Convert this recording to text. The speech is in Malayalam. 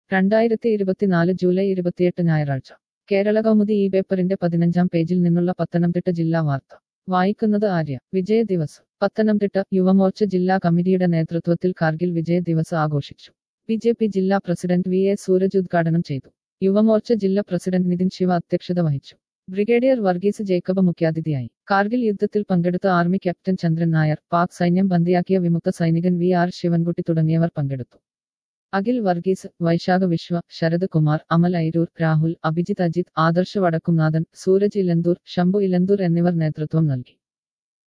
രണ്ടായിരത്തി ഇരുപത്തിനാല് ജൂലൈ ഇരുപത്തിയെട്ട് ഞായറാഴ്ച കേരള കൗമുദി ഈ പേപ്പറിന്റെ പതിനഞ്ചാം പേജിൽ നിന്നുള്ള പത്തനംതിട്ട ജില്ലാ വാർത്ത വായിക്കുന്നത് ആര്യ വിജയ ദിവസ് പത്തനംതിട്ട യുവമോർച്ച ജില്ലാ കമ്മിറ്റിയുടെ നേതൃത്വത്തിൽ കാർഗിൽ വിജയ ദിവസ് ആഘോഷിച്ചു ബി ജെ പി ജില്ലാ പ്രസിഡന്റ് വി എ സൂരജ് ഉദ്ഘാടനം ചെയ്തു യുവമോർച്ച ജില്ലാ പ്രസിഡന്റ് നിതിൻ ശിവ അധ്യക്ഷത വഹിച്ചു ബ്രിഗേഡിയർ വർഗീസ് ജേക്കബ് മുഖ്യാതിഥിയായി കാർഗിൽ യുദ്ധത്തിൽ പങ്കെടുത്ത ആർമി ക്യാപ്റ്റൻ ചന്ദ്രൻ നായർ പാക് സൈന്യം ബന്ദിയാക്കിയ വിമുക്ത സൈനികൻ വി ആർ ശിവൻകുട്ടി തുടങ്ങിയവർ പങ്കെടുത്തു അഖിൽ വർഗീസ് വൈശാഖ വിശ്വ ശരത് കുമാർ അമൽ ഐരൂർ രാഹുൽ അഭിജിത്ത് അജിത് ആദർശ് വടക്കുംനാഥൻ സൂരജ് ഇലന്തൂർ ശംഭു ഇലന്തൂർ എന്നിവർ നേതൃത്വം നൽകി